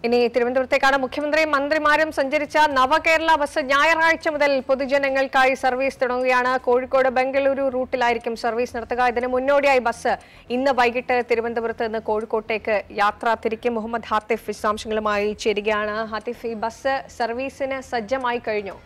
ഇനി തിരുവനന്തപുരത്തേക്കാണ് മുഖ്യമന്ത്രിയും മന്ത്രിമാരും സഞ്ചരിച്ച നവകേരള ബസ് ഞായറാഴ്ച മുതൽ പൊതുജനങ്ങൾക്കായി സർവീസ് തുടങ്ങുകയാണ് കോഴിക്കോട് ബംഗളൂരു റൂട്ടിലായിരിക്കും സർവീസ് നടത്തുക ഇതിന് മുന്നോടിയായി ബസ് ഇന്ന് വൈകിട്ട് തിരുവനന്തപുരത്ത് നിന്ന് കോഴിക്കോട്ടേക്ക് യാത്ര തിരിക്കും മുഹമ്മദ് ഹാത്തിഫ് വിശദാംശങ്ങളുമായി ചേരുകയാണ് ഹാത്തിഫ് ഈ ബസ് സർവീസിന് സജ്ജമായി കഴിഞ്ഞു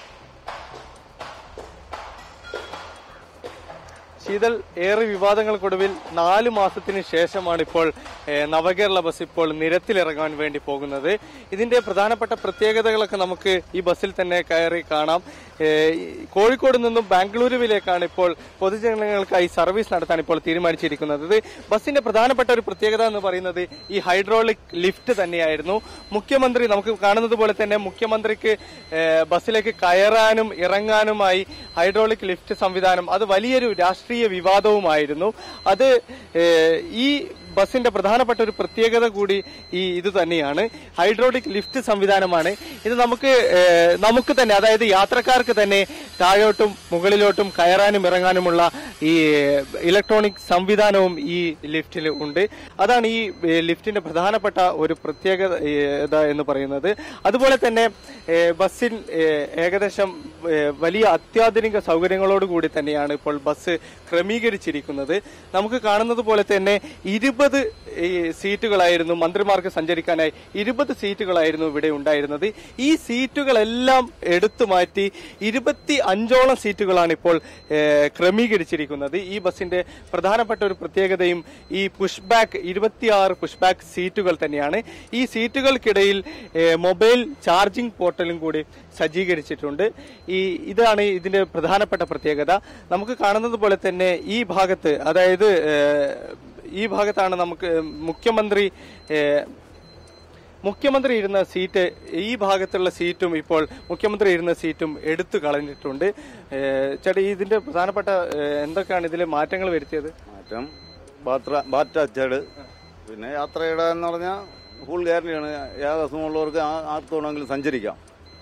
ശീതൽ ഏറെ വിവാദങ്ങൾക്കൊടുവിൽ നാല് മാസത്തിന് ശേഷമാണ് ഇപ്പോൾ ഏഹ്, നവകേരള ബസ് ഇപ്പോൾ നിരത്തിലിറങ്ങാൻ വേണ്ടി പോകുന്നത് ഇതിന്റെ പ്രധാനപ്പെട്ട പ്രത്യേകതകളൊക്കെ നമുക്ക് ഈ ബസ്സിൽ തന്നെ കയറി കാണാം ഏഹ്, ഈ കോഴിക്കോട് നിന്നും ബാംഗ്ലൂരുവിലേക്കാണ് ഇപ്പോൾ പൊതുജനങ്ങൾക്കായി സർവീസ് നടത്താൻ ഇപ്പോൾ തീരുമാനിച്ചിരിക്കുന്നത് ഇത് ബസ്സിന്റെ പ്രധാനപ്പെട്ട ഒരു പ്രത്യേകത എന്ന് പറയുന്നത് ഈ ഹൈഡ്രോളിക് ലിഫ്റ്റ് തന്നെയായിരുന്നു മുഖ്യമന്ത്രി നമുക്ക് കാണുന്നത് പോലെ തന്നെ മുഖ്യമന്ത്രിക്ക് ഏഹ്, ബസ്സിലേക്ക് കയറാനും ഇറങ്ങാനുമായി ഹൈഡ്രോളിക് ലിഫ്റ്റ് സംവിധാനം അത് വലിയൊരു രാഷ്ട്രീയ വിവാദവുമായിരുന്നു അത് ഏഹ്, ഈ ബസിന്റെ പ്രധാനപ്പെട്ട ഒരു പ്രത്യേകത കൂടി ഈ ഇത് തന്നെയാണ് ഹൈഡ്രോളിക് ലിഫ്റ്റ് സംവിധാനമാണ് ഇത് നമുക്ക് ഏഹ്, നമുക്ക് തന്നെ അതായത് യാത്രക്കാർക്ക് തന്നെ താഴോട്ടും മുകളിലോട്ടും കയറാനും ഇറങ്ങാനുമുള്ള ഈ ഇലക്ട്രോണിക് സംവിധാനവും ഈ ലിഫ്റ്റിൽ ഉണ്ട് അതാണ് ഈ ഏഹ്, ലിഫ്റ്റിന്റെ പ്രധാനപ്പെട്ട ഒരു പ്രത്യേകത ഏഹ്, എന്ന് പറയുന്നത് അതുപോലെ തന്നെ ഏഹ്, ബസ്സിൽ ഏഹ്, ഏകദേശം ഏഹ്, വലിയ അത്യാധുനിക സൗകര്യങ്ങളോട് കൂടി തന്നെയാണ് ഇപ്പോൾ ബസ് ക്രമീകരിച്ചിരിക്കുന്നത് നമുക്ക് കാണുന്നത് പോലെ തന്നെ ഇരുപത് സീറ്റുകളായിരുന്നു മന്ത്രിമാർക്ക് സഞ്ചരിക്കാനായി ഇരുപത് സീറ്റുകളായിരുന്നു ഇവിടെ ഉണ്ടായിരുന്നത് ഈ സീറ്റുകളെല്ലാം എടുത്തു മാറ്റി ഇരുപത്തി അഞ്ചോളം സീറ്റുകളാണ് ഇപ്പോൾ ഏഹ്, ക്രമീകരിച്ചിരിക്കുന്നത് ഈ ബസിന്റെ പ്രധാനപ്പെട്ട ഒരു പ്രത്യേകതയും ഈ പുഷ് ബാക്ക് ഇരുപത്തിയാറ് പുഷ് ബാക്ക് സീറ്റുകൾ തന്നെയാണ് ഈ സീറ്റുകൾക്കിടയിൽ ഏഹ്, മൊബൈൽ ചാർജിംഗ് പോർട്ടലും കൂടി സജ്ജീകരിച്ചിട്ടുണ്ട് ഈ ഇതാണ് ഇതിന്റെ പ്രധാനപ്പെട്ട പ്രത്യേകത നമുക്ക് കാണുന്നത് പോലെ തന്നെ ഈ ഭാഗത്ത് അതായത് ഏഹ്, ഈ ഭാഗത്താണ് നമുക്ക് മുഖ്യമന്ത്രി ഏഹ്, മുഖ്യമന്ത്രി ഇരുന്ന സീറ്റ് ഈ ഭാഗത്തുള്ള സീറ്റും ഇപ്പോൾ മുഖ്യമന്ത്രി ഇരുന്ന സീറ്റും എടുത്തു കളഞ്ഞിട്ടുണ്ട് ഏഹ്, ചേട്ടാ ഇതിന്റെ പ്രധാനപ്പെട്ട ഏഹ്, എന്തൊക്കെയാണ് ഇതിൽ മാറ്റങ്ങൾ വരുത്തിയത് മാറ്റം ബാത്ര ബാറ്റ അച്ചട് പിന്നെ യാത്രയുടെ എന്ന് പറഞ്ഞാൽ ഫുൾ ഗ്യാരണ്ടിയാണ് ഏത് അസുഖമുള്ളവർക്ക് ആ- ആർക്ക് വേണമെങ്കിലും സഞ്ചരിക്കാം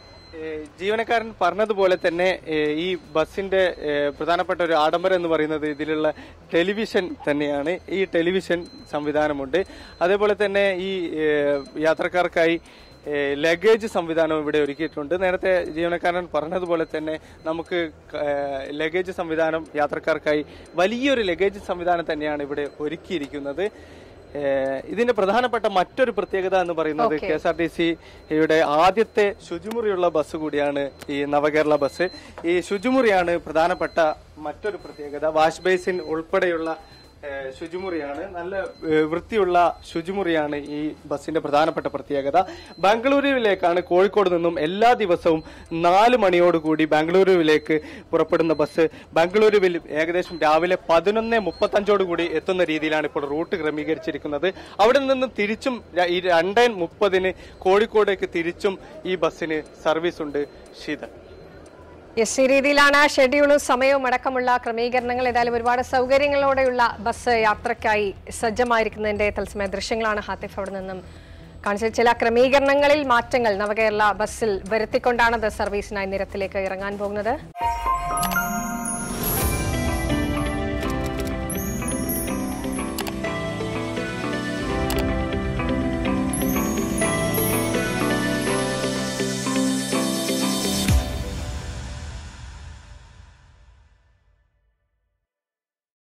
ഏഹ് ജീവനക്കാരൻ പറഞ്ഞതുപോലെ തന്നെ ഏഹ് ഈ ബസിന്റെ ഏഹ് പ്രധാനപ്പെട്ട ഒരു ആഡംബരം എന്ന് പറയുന്നത് ഇതിലുള്ള ടെലിവിഷൻ തന്നെയാണ് ഈ ടെലിവിഷൻ സംവിധാനമുണ്ട് അതേപോലെ തന്നെ ഈ ഏഹ് യാത്രക്കാർക്കായി ഏഹ് ലഗേജ് സംവിധാനം ഇവിടെ ഒരുക്കിയിട്ടുണ്ട് നേരത്തെ ജീവനക്കാരൻ പറഞ്ഞതുപോലെ തന്നെ നമുക്ക് ക- ഏഹ് ലഗേജ് സംവിധാനം യാത്രക്കാർക്കായി വലിയൊരു ലഗേജ് സംവിധാനം തന്നെയാണ് ഇവിടെ ഒരുക്കിയിരിക്കുന്നത് ഏഹ് ഇതിന്റെ പ്രധാനപ്പെട്ട മറ്റൊരു പ്രത്യേകത എന്ന് പറയുന്നത് Okay. K S R T സിയുടെ ആദ്യത്തെ ശുചിമുറിയുള്ള ബസ് കൂടിയാണ് ഈ നവകേരള ബസ് ഈ ശുചിമുറിയാണ് പ്രധാനപ്പെട്ട മറ്റൊരു പ്രത്യേകത വാഷ് ബേസിൻ ഉൾപ്പെടെയുള്ള ഏഹ്, ശുചിമുറിയാണ് നല്ല ഏഹ്, വൃത്തിയുള്ള ശുചിമുറിയാണ് ഈ ബസിന്റെ പ്രധാനപ്പെട്ട പ്രത്യേകത ബാംഗ്ലൂരുവിലേക്കാണ് കോഴിക്കോട് നിന്നും എല്ലാ ദിവസവും നാല് മണിയോടുകൂടി ബാംഗ്ലൂരുവിലേക്ക് പുറപ്പെടുന്ന ബസ് ബാംഗ്ലൂരുവിൽ ഏകദേശം രാവിലെ പതിനൊന്ന് മുപ്പത്തഞ്ചോടുകൂടി എത്തുന്ന രീതിയിലാണ് ഇപ്പോൾ റൂട്ട് ക്രമീകരിച്ചിരിക്കുന്നത് അവിടെ നിന്നും തിരിച്ചും ര- ഈ രണ്ട് മുപ്പതിന് കോഴിക്കോടേക്ക് തിരിച്ചും ഈ ബസ്സിന് സർവീസ് ഉണ്ട് ശീതൾ യെസ് ഈ രീതിയിലാണ് ഷെഡ്യൂളും സമയവും അടക്കമുള്ള ക്രമീകരണങ്ങൾ ഏതായാലും ഒരുപാട് സൗകര്യങ്ങളോടെയുള്ള ബസ് യാത്രയ്ക്കായി സജ്ജമായിരിക്കുന്നതിന്റെ തത്സമയ ദൃശ്യങ്ങളാണ് ഹാത്തിഫ് അവിടെ നിന്നും കാണിച്ചത് ചില ക്രമീകരണങ്ങളിൽ മാറ്റങ്ങൾ നവകേരള ബസ്സിൽ വരുത്തിക്കൊണ്ടാണ് ഇത് സർവീസിനായി നിരത്തിലേക്ക് ഇറങ്ങാൻ പോകുന്നത്